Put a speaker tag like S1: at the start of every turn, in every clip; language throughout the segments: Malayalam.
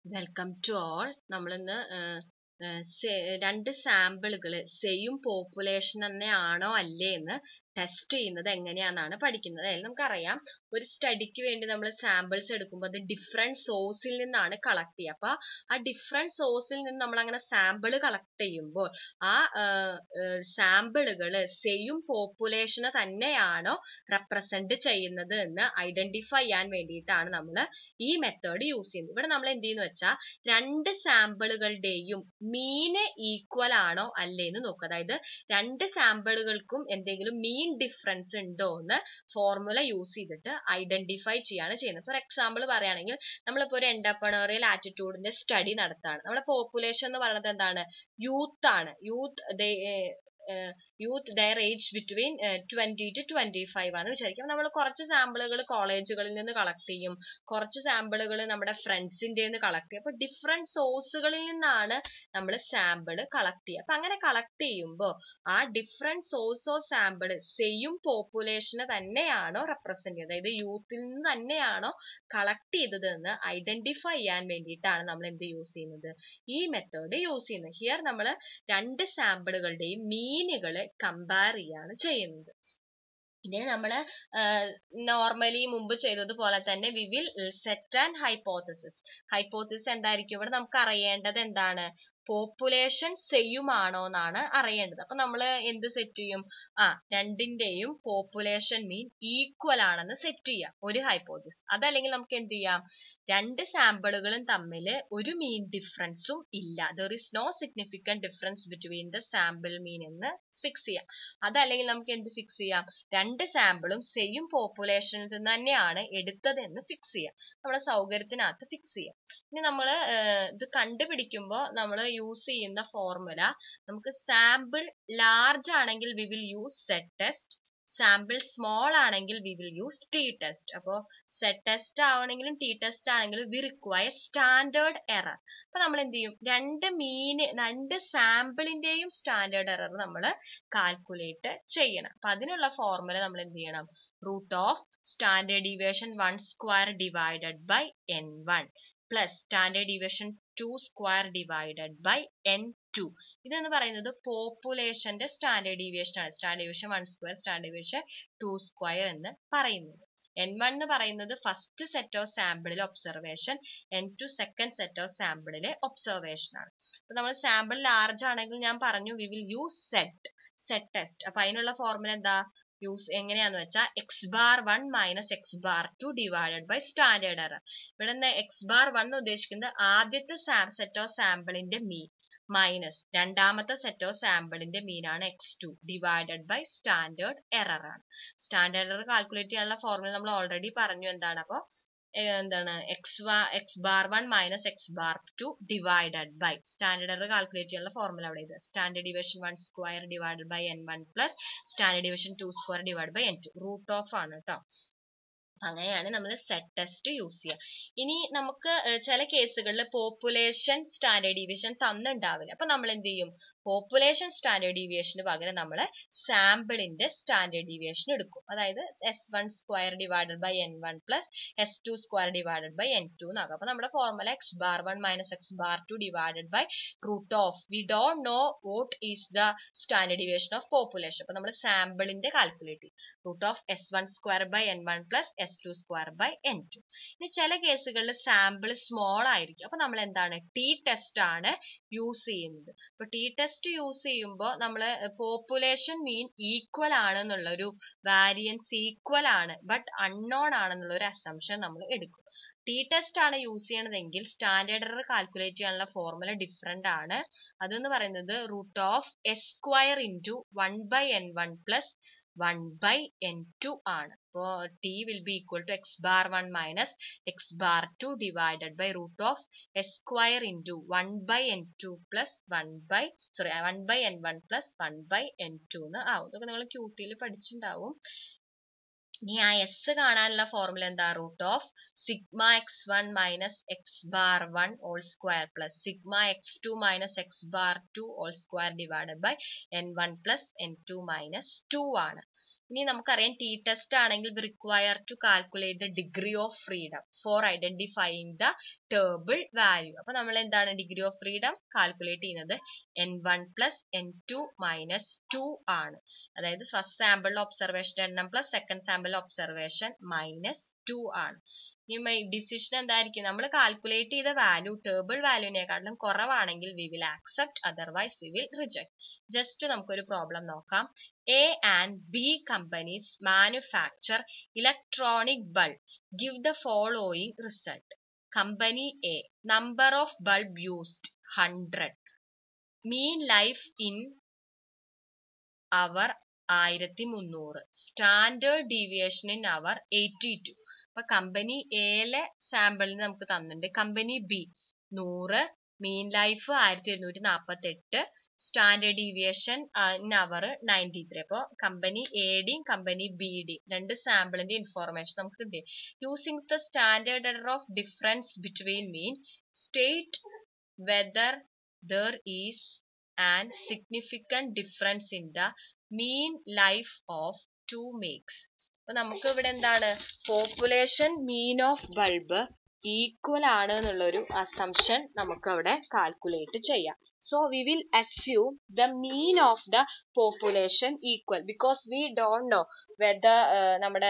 S1: വെൽക്കം ടു ഓൾ നമ്മളിന്ന് രണ്ട് സാമ്പിളുകൾ സെയിം പോപ്പുലേഷൻ തന്നെയാണോ അല്ലേ എന്ന് ടെസ്റ്റ് ചെയ്യുന്നത് എങ്ങനെയാണെന്നാണ് പഠിക്കുന്നത് അതായത് നമുക്കറിയാം ഒരു സ്റ്റഡിക്ക് വേണ്ടി നമ്മൾ സാമ്പിൾസ് എടുക്കുമ്പോൾ അത് ഡിഫറെന്റ് സോഴ്സിൽ നിന്നാണ് കളക്ട് ചെയ്യുക അപ്പൊ ആ ഡിഫറെന്റ് സോഴ്സിൽ നിന്ന് നമ്മൾ അങ്ങനെ സാമ്പിൾ കളക്ട് ചെയ്യുമ്പോൾ ആ സാമ്പിളുകൾ സെയിം പോപ്പുലേഷനെ തന്നെയാണോ റെപ്രസെന്റ് ചെയ്യുന്നത് എന്ന് ഐഡന്റിഫൈ ചെയ്യാൻ വേണ്ടിയിട്ടാണ് നമ്മൾ ഈ മെത്തേഡ് യൂസ് ചെയ്യുന്നത് ഇവിടെ നമ്മൾ എന്ത് ചെയ്യുന്നു വെച്ചാൽ രണ്ട് സാമ്പിളുകളുടെയും മീന് ഈക്വൽ ആണോ അല്ലേ എന്ന് നോക്കുക അതായത് രണ്ട് സാമ്പിളുകൾക്കും എന്തെങ്കിലും മീൻ ഡിഫറൻസ് ഉണ്ടോ എന്ന് ഫോർമുല യൂസ് ചെയ്തിട്ട് ഐഡന്റിഫൈ ചെയ്യാണ് ചെയ്യുന്നത് ഫോർ എക്സാമ്പിൾ പറയുകയാണെങ്കിൽ നമ്മളിപ്പോൾ ഒരു എന്റർപ്രണറിയൽ ആറ്റിറ്റ്യൂഡിന്റെ സ്റ്റഡി നടത്താണ് നമ്മുടെ പോപ്പുലേഷൻ എന്ന് പറയുന്നത് എന്താണ് യൂത്ത് ആണ് youth youth their age between twenty to twenty five ആണ് വിചാരിക്കും നമ്മൾ കുറച്ച് സാമ്പിളുകൾ കോളേജുകളിൽ നിന്ന് കളക്ട് ചെയ്യും കുറച്ച് സാമ്പിളുകൾ നമ്മുടെ ഫ്രണ്ട്സിന്റെ നിന്ന് കളക്ട് ചെയ്യും അപ്പൊ ഡിഫറെന്റ് സോഴ്സുകളിൽ നിന്നാണ് നമ്മൾ സാമ്പിൾ കളക്ട് ചെയ്യുക അപ്പൊ അങ്ങനെ കളക്ട് ചെയ്യുമ്പോൾ ആ different source of sample same പോപ്പുലേഷനെ തന്നെയാണോ റെപ്രസെന്റ് ചെയ്യുന്നത് അതായത് യൂത്തിൽ നിന്ന് തന്നെയാണോ കളക്ട് ചെയ്തത് എന്ന് ഐഡന്റിഫൈ ചെയ്യാൻ വേണ്ടിയിട്ടാണ് നമ്മൾ എന്ത് യൂസ് ചെയ്യുന്നത് ഈ മെത്തേഡ് യൂസ് ചെയ്യുന്നത് ഹിയർ നമ്മൾ രണ്ട് സാമ്പിളുകളുടെയും മീനുകൾ കമ്പയർ ചെയ്യാണ് ചെയ്യുന്നത് ഇതിന് നമ്മൾ നോർമലി മുമ്പ് ചെയ്തതുപോലെ തന്നെ we will set and hypothesis hypothesis എന്തായിരിക്കും ഇവിടെ നമുക്ക് അറിയേണ്ടത് എന്താണ് പോപ്പുലേഷൻ സെയിം ആണോ എന്നാണ് അറിയേണ്ടത് അപ്പൊ നമ്മൾ എന്ത് സെറ്റ് ചെയ്യും ആ രണ്ടിന്റെയും പോപ്പുലേഷൻ മീൻ ഈക്വൽ ആണെന്ന് സെറ്റ് ചെയ്യാം ഒരു ഹൈപ്പോത്തിസ് അതല്ലെങ്കിൽ നമുക്ക് എന്ത് ചെയ്യാം രണ്ട് സാമ്പിളുകളും തമ്മിൽ ഒരു മീൻ ഡിഫറൻസും ഇല്ല there is no significant difference between the sample mean എന്ന് ഫിക്സ് ചെയ്യാം അതല്ലെങ്കിൽ നമുക്ക് എന്ത് ഫിക്സ് ചെയ്യാം രണ്ട് സാമ്പിളും സെയിം പോപ്പുലേഷനിൽ നിന്ന് തന്നെയാണ് എടുത്തതെന്ന് ഫിക്സ് ചെയ്യാം നമ്മുടെ സൗകര്യത്തിനകത്ത് ഫിക്സ് ചെയ്യാം ഇനി നമ്മൾ ഇത് കണ്ടുപിടിക്കുമ്പോൾ നമ്മൾ യൂസ് ചെയ്യുന്ന ഫോർമുല നമുക്ക് സാമ്പിൾ ലാർജ് ആണെങ്കിൽ we will use Z test sample small ആണെങ്കിൽ we will use T test അപ്പോൾ സെറ്റ് ടെസ്റ്റ് ആവണമെങ്കിലും ടി ടെസ്റ്റ് ആണെങ്കിലും വി റിക്വയർ സ്റ്റാൻഡേർഡ് എറർ അപ്പൊ നമ്മൾ എന്ത് ചെയ്യും രണ്ട് മീന് രണ്ട് സാമ്പിളിന്റെയും സ്റ്റാൻഡേർഡ് എറർ നമ്മൾ കാൽക്കുലേറ്റ് ചെയ്യണം അപ്പൊ അതിനുള്ള ഫോർമുല നമ്മൾ എന്ത് ചെയ്യണം root of standard deviation one square divided by N one plus standard deviation two square divided by N two ഇതെന്ന് പറയുന്നത് പോപ്പുലേഷന്റെ സ്റ്റാൻഡേർഡ് ഡീവിയേഷൻ ആണ് standard deviation one square standard deviation two square എന്ന് പറയുന്നത് എൻ വൺ എന്ന് പറയുന്നത് ഫസ്റ്റ് സെറ്റ് ഓഫ് സാമ്പിളിലെ observation N two second set of സാമ്പിളിലെ ഒബ്സർവേഷൻ ആണ് അപ്പൊ നമ്മൾ സാമ്പിൾ ലാർജ് ആണെങ്കിൽ ഞാൻ പറഞ്ഞു we will use Z Z test അപ്പൊ അതിനുള്ള ഫോർമുല എന്താ യൂസ് എങ്ങനെയാന്ന് വെച്ചാൽ X bar one minus X bar two divided by standard error ഇവിടെ നിന്ന് എക്സ് ബാർ വൺ ഉദ്ദേശിക്കുന്നത് ആദ്യത്തെ സെറ്റ് ഓഫ് സാമ്പിളിന്റെ മീൻ മൈനസ് രണ്ടാമത്തെ സെറ്റ് ഓഫ് സാമ്പിളിന്റെ മീനാണ് X two divided by standard error ആണ് സ്റ്റാൻഡേർഡ് എറർ കാൽക്കുലേറ്റ് ചെയ്യാനുള്ള ഫോർമുല നമ്മൾ ഓൾറെഡി പറഞ്ഞു എന്താണ് അപ്പോൾ എന്താണ് എക്സ് വാ X bar one minus X bar two divided by standard error calculate ചെയ്യാനുള്ള ഫോർമുല അവിടെ ഇത് standard division one square divided by N one plus standard division two square divide by N two root of ആണ് കേട്ടോ അങ്ങനെയാണ് നമ്മൾ സെറ്റ് ടെസ്റ്റ് യൂസ് ചെയ്യുക ഇനി നമുക്ക് ചില കേസുകളിൽ പോപ്പുലേഷൻ സ്റ്റാൻഡേർഡ് ഡീവിയേഷൻ തന്നിണ്ടാവില്ല അപ്പൊ നമ്മൾ എന്ത് ചെയ്യും പോപ്പുലേഷൻ സ്റ്റാൻഡേർഡ് ഡീവിയേഷന് പകരം നമ്മൾ സാമ്പിളിന്റെ സ്റ്റാൻഡേർഡ് ഡീവിയേഷൻ എടുക്കും അതായത് S one square divided by N one plus S two square divided by N two എന്നാകും അപ്പൊ നമ്മുടെ formula X bar one minus X bar two divided by root of we don't know what is the standard deviation of population അപ്പൊ നമ്മൾ സാമ്പിളിന്റെ കാൽക്കുലേറ്റ് ചെയ്യും root of S one square by N one plus S two square by N two ഇനി ചില കേസുകളിൽ സാമ്പിൾ സ്മോൾ ആയിരിക്കും അപ്പൊ നമ്മൾ എന്താണ് ടി ടെസ്റ്റ് ആണ് യൂസ് ചെയ്യുന്നത് അപ്പൊ ടി ടെസ്റ്റ് യൂസ് ചെയ്യുമ്പോൾ നമ്മൾ പോപ്പുലേഷൻ മീൻ ഈക്വൽ ആണ് എന്നുള്ള ഒരു വാരിയൻസ് ഈക്വൽ ആണ് ബട്ട് അൺനോൺ ആണെന്നുള്ള ഒരു അസംഷൻ നമ്മൾ എടുക്കും ടി ടെസ്റ്റ് ആണ് യൂസ് ചെയ്യണതെങ്കിൽ സ്റ്റാൻഡേർഡ് എറർ കാൽക്കുലേറ്റ് ചെയ്യാനുള്ള ഫോർമുല ഡിഫറെന്റ് ആണ് അതെന്ന് പറയുന്നത് root of S square into one by N one plus one by N two ആണ് അപ്പോൾ T will be equal to X bar one minus X bar two divided by root of S square into one by N two plus one by sorry one by N one plus one by N two എന്ന് ആവും ഇതൊക്കെ നിങ്ങൾ ക്യൂട്ടിയിൽ പഠിച്ചിട്ടുണ്ടാവും ഇനി ആ എസ് കാണാനുള്ള ഫോർമുല എന്താ root of sigma X one minus X bar one all square plus sigma X two minus X bar two all square divided by N one plus N two minus two ആണ് ഇനി നമുക്കറിയാം ടി ടെസ്റ്റ് ആണെങ്കിൽ require to calculate the degree of freedom for identifying the table value അപ്പൊ നമ്മൾ എന്താണ് ഡിഗ്രി ഓഫ് ഫ്രീഡം കാൽക്കുലേറ്റ് ചെയ്യുന്നത് N one plus N two minus two ആണ് അതായത് ഫസ്റ്റ് സാമ്പിൾ ഒബ്സർവേഷൻ എണ്ണം plus second sample observation minus two ആണ് ഇനി ഡിസിഷൻ എന്തായിരിക്കും നമ്മൾ കാൽക്കുലേറ്റ് ചെയ്ത വാല്യൂ ടേബിൾ വാല്യൂവിനെക്കാട്ടിലും കുറവാണെങ്കിൽ we will accept otherwise we will reject just നമുക്കൊരു പ്രോബ്ലം നോക്കാം A and B companies manufacture electronic bulb give the following result company A number of bulb used hundred mean life in hour ആയിരത്തി മുന്നൂറ് standard deviation in hour eighty two അപ്പൊ കമ്പനി എയിലെ സാമ്പിളിന് നമുക്ക് തന്നിട്ടുണ്ട് കമ്പനി ബി നൂറ് മീൻ ലൈഫ് ആയിരത്തി എഴുന്നൂറ്റി നാൽപ്പത്തി എട്ട് standard deviation in hour ninety three അപ്പോൾ കമ്പനി എയുടെയും കമ്പനി ബിയുടെയും രണ്ട് സാമ്പിളിന്റെ ഇൻഫോർമേഷൻ നമുക്ക് കിട്ടി using the standard error of difference between mean state whether there is and significant difference in the mean life of two makes അപ്പൊ നമുക്ക് ഇവിടെ എന്താണ് population mean of bulb equal ആണ് എന്നുള്ള ഒരു അസംഷൻ നമുക്ക് അവിടെ കാൽക്കുലേറ്റ് ചെയ്യാം so we will assume the mean of the population equal because we don't know whether നമ്മുടെ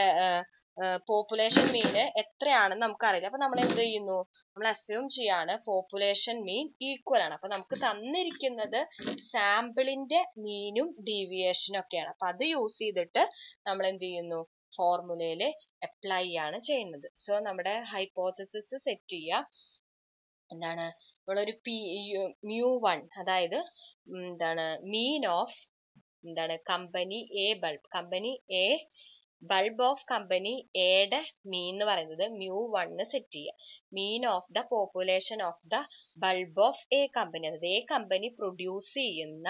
S1: പോപ്പുലേഷൻ മീന് എത്രയാണെന്ന് നമുക്കറിയില്ല അപ്പൊ നമ്മൾ എന്ത് ചെയ്യുന്നു നമ്മൾ അസ്യൂം ചെയ്യാണ് പോപ്പുലേഷൻ മീൻ ഈക്വൽ ആണ് അപ്പൊ നമുക്ക് തന്നിരിക്കുന്നത് സാമ്പിളിന്റെ മീനും ഡീവിയേഷനും ഒക്കെയാണ് അപ്പൊ അത് യൂസ് ചെയ്തിട്ട് നമ്മൾ എന്ത് ചെയ്യുന്നു ഫോർമുലയിൽ അപ്ലൈ ആണ് ചെയ്യുന്നത് സോ നമ്മുടെ ഹൈപ്പോത്തസിസ് സെറ്റ് ചെയ്യുക എന്താണ് നമ്മളൊരു പി മ്യൂ വൺ അതായത് എന്താണ് മീൻ ഓഫ് എന്താണ് company A bulb company A bulb of company എയുടെ മീൻ എന്ന് പറയുന്നത് മ്യൂ വണ്ണ് സെറ്റ് ചെയ്യുക mean of the population of the bulb of A company അതായത് എ കമ്പനി പ്രൊഡ്യൂസ് ചെയ്യുന്ന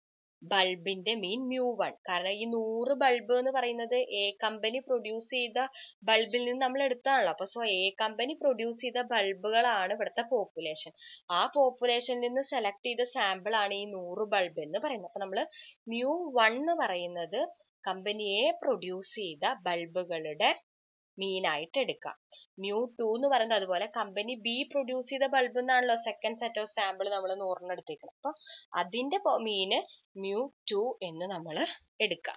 S1: ബൾബിന്റെ മീൻ മ്യൂ വൺ കാരണം ഈ നൂറ് ബൾബ് എന്ന് പറയുന്നത് എ കമ്പനി പ്രൊഡ്യൂസ് ചെയ്ത ബൾബിൽ നിന്ന് നമ്മൾ എടുത്താണല്ലോ അപ്പൊ സോ എ കമ്പനി പ്രൊഡ്യൂസ് ചെയ്ത ബൾബുകളാണ് ഇവിടുത്തെ പോപ്പുലേഷൻ ആ പോപ്പുലേഷനിൽ നിന്ന് സെലക്ട് ചെയ്ത സാമ്പിൾ ആണ് ഈ നൂറ് ബൾബ് എന്ന് പറയുന്നത് അപ്പൊ നമ്മൾ മ്യൂ വൺ എന്ന് പറയുന്നത് കമ്പനി എ പ്രൊഡ്യൂസ് ചെയ്ത ബൾബുകളുടെ മീനായിട്ട് എടുക്കാം മ്യൂ ടു എന്ന് പറയുന്നത് അതുപോലെ കമ്പനി ബി പ്രൊഡ്യൂസ് ചെയ്ത ബൾബ് എന്നാണല്ലോ സെക്കൻഡ് സെറ്റ് ഓഫ് സാമ്പിൾ നമ്മൾ നൂറിന് എടുത്തേക്കുന്നത് അപ്പൊ അതിന്റെ മീന് മ്യൂ ടു എന്ന് നമ്മൾ എടുക്കാം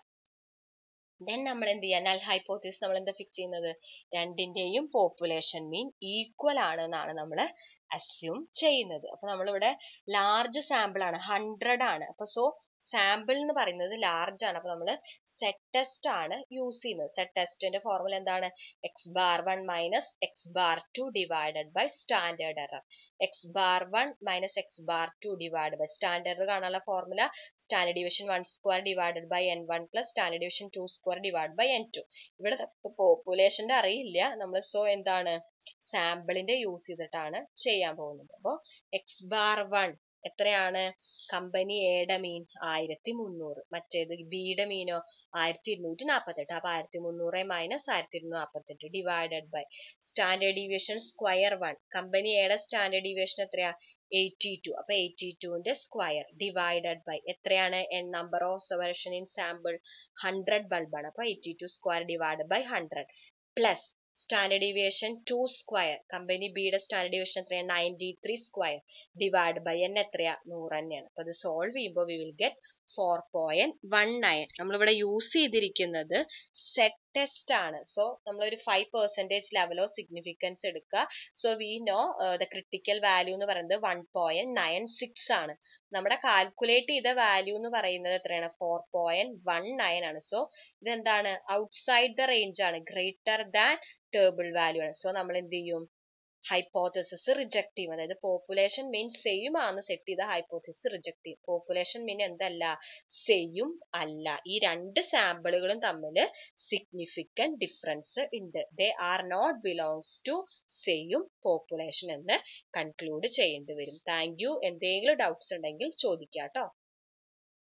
S1: ദെൻ നമ്മൾ എന്ത് ചെയ്യാം നൽ ഹൈപ്പോത്തിസ് നമ്മൾ എന്താ ഫിക്സ് ചെയ്യുന്നത് രണ്ടിന്റെയും പോപ്പുലേഷൻ മീൻ ഈക്വൽ ആണ് എന്നാണ് നമ്മൾ അസ്യൂം ചെയ്യുന്നത് അപ്പൊ നമ്മളിവിടെ ലാർജ് സാമ്പിൾ ആണ് ഹൺഡ്രഡ് ആണ് അപ്പൊ സോ സാമ്പിൾ എന്ന് പറയുന്നത് ലാർജ് ആണ് അപ്പൊ നമ്മൾ സെറ്റ് ടെസ്റ്റ് ആണ് യൂസ് ചെയ്യുന്നത് സെറ്റ് ടെസ്റ്റിന്റെ ഫോർമുല എന്താണ് X bar one minus X bar two divided by standard error X bar one minus X bar two divide by standard കാണാനുള്ള formula standard division one square divided by N one plus standard division two square divide by N two ഇവിടെ പോപ്പുലേഷന്റെ അറിയില്ല നമ്മൾ സോ എന്താണ് സാമ്പിളിന്റെ യൂസ് ചെയ്തിട്ടാണ് ചെയ്യാൻ പോകുന്നത് അപ്പോൾ എക്സ് ബാർ വൺ എത്രയാണ് കമ്പനി എയുടെ മീൻ ആയിരത്തി മുന്നൂറ് മറ്റേത് ബിയുടെ മീനോ ആയിരത്തി ഇരുന്നൂറ്റി നാൽപ്പത്തെട്ട് അപ്പൊ ആയിരത്തി മുന്നൂറ് മൈനസ് ആയിരത്തി ഇരുന്നൂറ്റി നാൽപ്പത്തെട്ട് divided by standard deviation square one company എയുടെ സ്റ്റാൻഡേർഡ് ഡീവിയേഷൻ എത്രയാ എയ്റ്റി ടു അപ്പൊ എയ്റ്റി ടുവിന്റെ സ്ക്വയർ ഡിവൈഡഡ് ബൈ എത്രയാണ് number of observation in sample hundred ബൾബാണ് അപ്പൊ eighty two square divide by hundred plus standard deviation two square company ബിയുടെ സ്റ്റാൻഡേർഡ് ഡീവിയേഷൻ എത്രയാണ് ninety three square divide by N എത്രയാ നൂറ് തന്നെയാണ് അപ്പൊ അത് സോൾവ് ചെയ്യുമ്പോൾ we will get four point one nine നമ്മളിവിടെ യൂസ് ചെയ്തിരിക്കുന്നത് സെറ്റ് ടെസ്റ്റ് ആണ് സോ നമ്മളൊരു five percentage level of significance എടുക്കുക so we know the critical value എന്ന് പറയുന്നത് വൺ പോയിന്റ് നയൻ സിക്സ് ആണ് നമ്മുടെ കാൽക്കുലേറ്റ് ചെയ്ത വാല്യൂ എന്ന് പറയുന്നത് എത്രയാണ് ഫോർ പോയിന്റ് വൺ നയൻ ആണ് സോ ഇതെന്താണ് ഔട്ട്സൈഡ് ദ റേഞ്ച് ആണ് ഗ്രേറ്റർ ദാൻ ടേബിൾ വാല്യൂ ആണ് സോ നമ്മൾ എന്ത് ചെയ്യും ഹൈപ്പോത്തസിസ് റിജക്ട് ചെയ്യും അതായത് പോപ്പുലേഷൻ മീൻ സെയിം ആണ് സെറ്റ് ചെയ്ത ഹൈപ്പോത്തസിസ് റിജക്ട് ചെയ്യും പോപ്പുലേഷൻ മീൻ എന്തല്ല സെയിം അല്ല ഈ രണ്ട് സാമ്പിളുകളും തമ്മിൽ സിഗ്നിഫിക്കന്റ് ഡിഫറൻസ് ഉണ്ട് they are not belongs to same population എന്ന് കൺക്ലൂഡ് ചെയ്യേണ്ടി വരും താങ്ക് യു എന്തെങ്കിലും ഡൗട്ട്സ് ഉണ്ടെങ്കിൽ ചോദിക്കാം കേട്ടോ